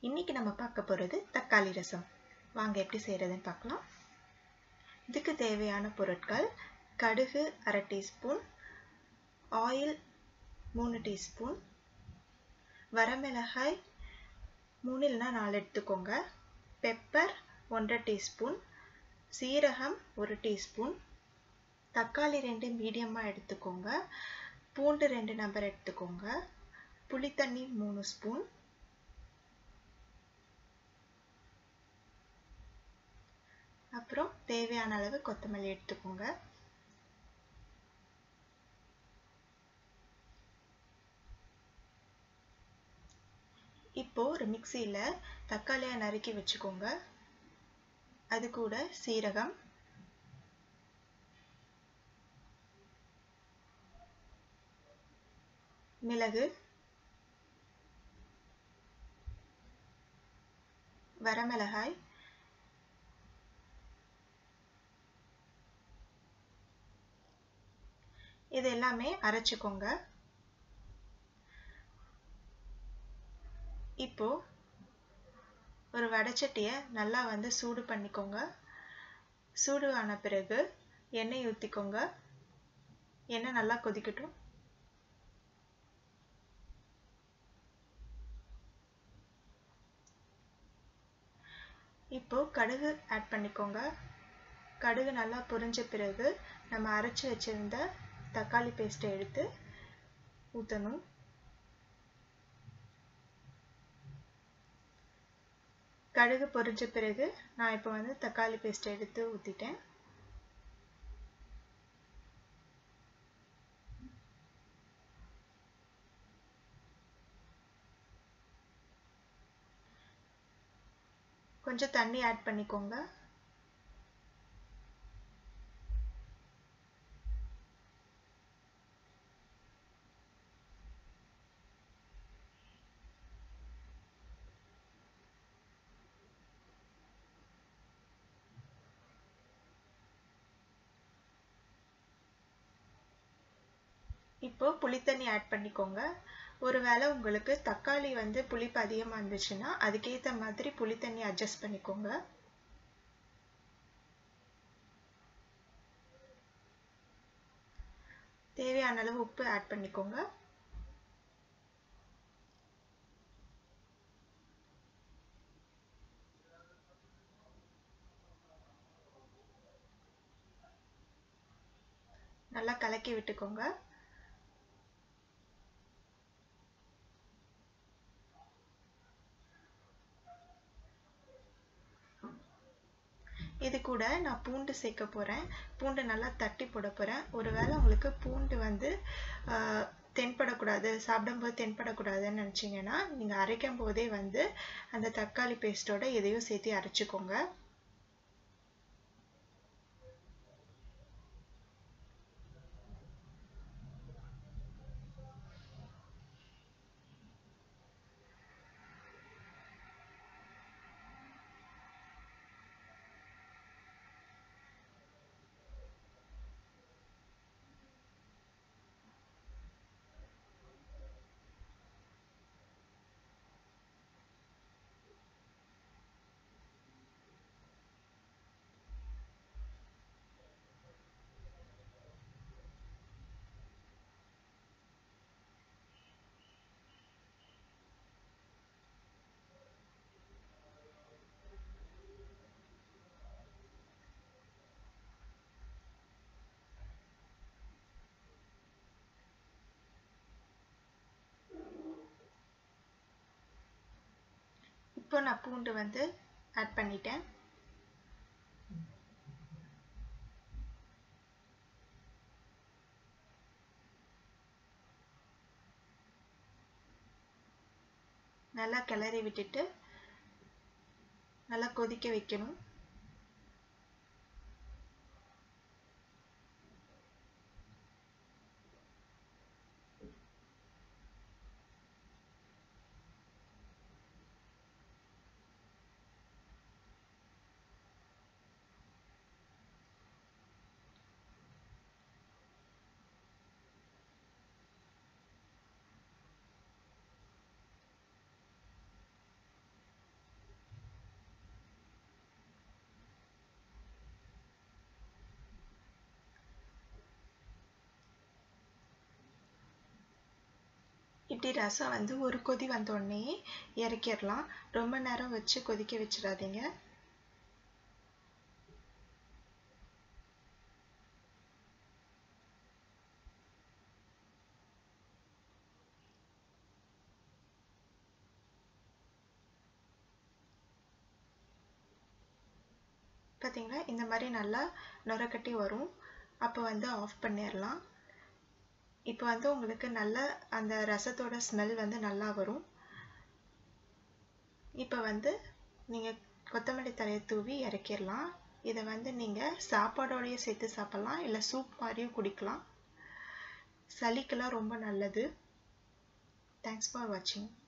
இன்னைக்கு நம்ம பார்க்க போகிறது தக்காளி ரசம் வாங்க எப்படி செய்கிறதுன்னு பார்க்கலாம் இதுக்கு தேவையான பொருட்கள் கடுகு அரை டீஸ்பூன் ஆயில் மூணு டீஸ்பூன் வரமிளகாய் மூணு இல்லைனா நாலு எடுத்துக்கோங்க பெப்பர் ஒன்றரை டீஸ்பூன் சீரகம் ஒரு டீஸ்பூன் தக்காளி ரெண்டு மீடியமாக எடுத்துக்கோங்க பூண்டு ரெண்டு நம்பர் எடுத்துக்கோங்க புளித்தண்ணி மூணு ஸ்பூன் அப்புறம் தேவையான அளவு கொத்தமல்லி எடுத்துக்கோங்க இப்போ ஒரு மிக்சியில் தக்காளியை நறுக்கி வச்சுக்கோங்க அது கூட சீரகம் மிளகு வரமிளகாய் இது எல்லாமே அரைச்சிக்கோங்க இப்போ ஒரு வடைச்சட்டியை நல்லா வந்து சூடு பண்ணிக்கோங்க சூடு ஆன பிறகு எண்ணெய் ஊற்றிக்கோங்க எண்ணெய் நல்லா கொதிக்கட்டும் இப்போ கடுகு ஆட் பண்ணிக்கோங்க கடுகு நல்லா பொரிஞ்ச பிறகு நம்ம அரைச்சி வச்சிருந்த தக்காளி பேஸ்ட்டை எடுத்து ஊற்றணும் கடுகு பொரிஞ்ச பிறகு நான் இப்போ வந்து தக்காளி பேஸ்ட்டை எடுத்து ஊற்றிட்டேன் கொஞ்சம் தண்ணி ஆட் பண்ணிக்கோங்க இப்போ புளித்தண்ணி ஆட் பண்ணிக்கோங்க ஒருவேளை உங்களுக்கு தக்காளி வந்து புளிப்பு அதிகமாக இருந்துச்சுன்னா அதுக்கேற்ற மாதிரி புளித்தண்ணி அட்ஜஸ்ட் பண்ணிக்கோங்க தேவையான அளவு உப்பு ஆட் பண்ணிக்கோங்க நல்லா கலக்கி விட்டுக்கோங்க இது கூட நான் பூண்டு சேர்க்க போகிறேன் பூண்டு நல்லா தட்டி போட போகிறேன் ஒருவேளை உங்களுக்கு பூண்டு வந்து தென்படக்கூடாது சாப்பிடும்போது தென்படக்கூடாதுன்னு நினச்சிங்கன்னா நீங்கள் அரைக்கும் போதே வந்து அந்த தக்காளி பேஸ்ட்டோட எதையும் சேர்த்து அரைச்சிக்கோங்க இப்போ நான் பூண்டு வந்து ஆட் பண்ணிட்டேன் நல்லா கிளறி விட்டுட்டு நல்லா கொதிக்க வைக்கணும் இப்படி ரசம் வந்து ஒரு கொதி வந்தோடனே இறக்கிடலாம் ரொம்ப நேரம் வச்சு கொதிக்க வச்சிடாதீங்க பார்த்தீங்களா இந்த மாதிரி நல்லா நுரக்கட்டி வரும் அப்போ வந்து ஆஃப் பண்ணிடலாம் இப்போ வந்து உங்களுக்கு நல்ல அந்த ரசத்தோட ஸ்மெல் வந்து நல்லா வரும் இப்போ வந்து நீங்கள் கொத்தமல்லி தலையை தூவி இறக்கிடலாம் இதை வந்து நீங்கள் சாப்பாடோடையே சேர்த்து சாப்பிட்லாம் இல்லை சூப் மாதிரியும் குடிக்கலாம் சளிக்கெல்லாம் ரொம்ப நல்லது தேங்க்ஸ் ஃபார் வாட்சிங்